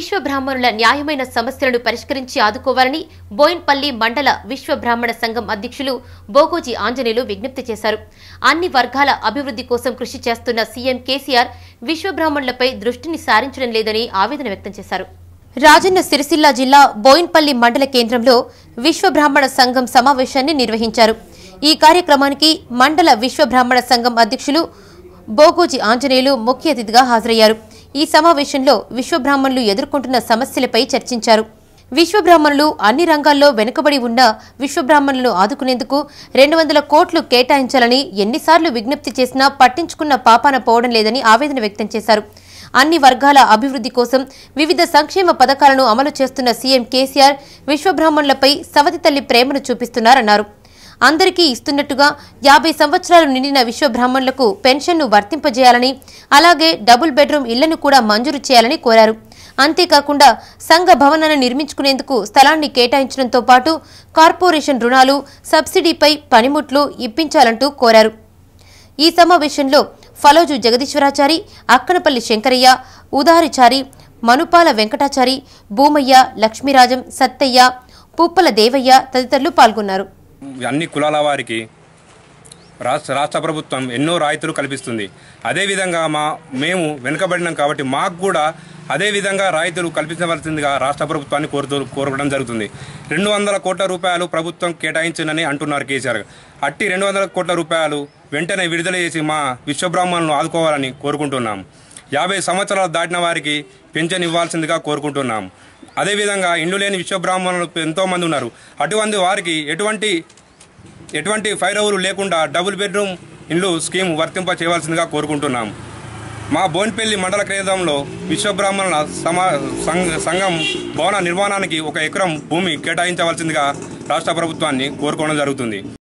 విశ్వ బ్రాహ్మణుల న్యాయమైన సమస్యలను పరిష్కరించి ఆదుకోవాలని బోయిన్పల్లి మండల విశ్వ బ్రాహ్మణ సంఘం అధ్యక్షులు బోగోజీ ఆంజనేయులు విజ్ఞప్తి చేశారు అన్ని వర్గాల అభివృద్ధి కోసం కృషి చేస్తున్న సీఎం కేసీఆర్ విశ్వ బ్రాహ్మణులపై దృష్టిని సారించడం లేదని ఆవేదన వ్యక్తం చేశారు రాజన్న సిరిసిల్ల జిల్లా బోయిన్పల్లి మండల కేంద్రంలో విశ్వ బ్రాహ్మణ సంఘం సమావేశాన్ని నిర్వహించారు ఈ కార్యక్రమానికి మండల విశ్వ బ్రాహ్మణ సంఘం అధ్యక్షులు బోగోజీ ఆంజనేయులు ముఖ్య అతిథిగా హాజరయ్యారు ఈ సమావేశంలో విశ్వ బ్రాహ్మణులు ఎదుర్కొంటున్న సమస్యలపై చర్చించారు విశ్వ బ్రాహ్మణులు అన్ని రంగాల్లో వెనుకబడి ఉన్న విశ్వ బ్రాహ్మణులను ఆదుకునేందుకు రెండు వందల కోట్లు కేటాయించాలని ఎన్నిసార్లు విజ్ఞప్తి చేసినా పట్టించుకున్న పాపాన పోవడం లేదని ఆవేదన వ్యక్తం చేశారు అన్ని వర్గాల అభివృద్ధి కోసం వివిధ సంక్షేమ పథకాలను అమలు చేస్తున్న సీఎం కేసీఆర్ విశ్వబ్రాహ్మణులపై సవతి తల్లి ప్రేమను చూపిస్తున్నారన్నారు అందరికీ ఇస్తున్నట్టుగా యాభై సంవత్సరాలు నిండిన విశ్వబ్రాహ్మణులకు పెన్షన్ను వర్తింపజేయాలని అలాగే డబుల్ బెడ్రూమ్ ఇళ్లను కూడా మంజూరు చేయాలని కోరారు అంతేకాకుండా సంఘ భవనాన్ని నిర్మించుకునేందుకు స్థలాన్ని కేటాయించడంతో పాటు కార్పొరేషన్ రుణాలు సబ్సిడీపై పనిముట్లు ఇప్పించాలంటూ కోరారు ఈ సమావేశంలో ఫలోజు జగదీశ్వరాచారి అక్కనపల్లి శంకరయ్య ఉదారిచారి మనుపాల వెంకటాచారి భూమయ్య లక్ష్మీరాజం సత్తయ్య పుప్పల దేవయ్య తదితరులు పాల్గొన్నారు అన్ని కులాల వారికి రాష్ట్ర రాష్ట్ర ప్రభుత్వం ఎన్నో రాయితీలు కల్పిస్తుంది అదేవిధంగా మా మేము వెనుకబడినాం కాబట్టి మాకు కూడా అదేవిధంగా రాయితీలు కల్పించవలసిందిగా రాష్ట్ర ప్రభుత్వాన్ని కోరుతూ కోరడం జరుగుతుంది రెండు వందల కోట్ల రూపాయలు ప్రభుత్వం కేటాయించిందని అంటున్నారు కేసీఆర్ అట్టి రెండు వందల కోట్ల రూపాయలు వెంటనే విడుదల చేసి మా విశ్వబ్రాహ్మణులను ఆదుకోవాలని కోరుకుంటున్నాం యాభై సంవత్సరాలు దాటిన వారికి పెన్షన్ ఇవ్వాల్సిందిగా కోరుకుంటున్నాం అదేవిధంగా ఇండ్లు లేని విశ్వబ్రాహ్మణులు ఎంతోమంది ఉన్నారు అటువంటి వారికి ఎటువంటి ఎటువంటి ఫైరవులు లేకుండా డబుల్ బెడ్రూమ్ ఇండ్లు స్కీమ్ వర్తింప చేయవలసిందిగా కోరుకుంటున్నాం మా బోన్పల్లి మండల కేంద్రంలో విశ్వబ్రాహ్మణుల సమా సంఘ సంఘం భవన నిర్మాణానికి ఒక ఎకరం భూమి కేటాయించవలసిందిగా రాష్ట్ర ప్రభుత్వాన్ని కోరుకోవడం జరుగుతుంది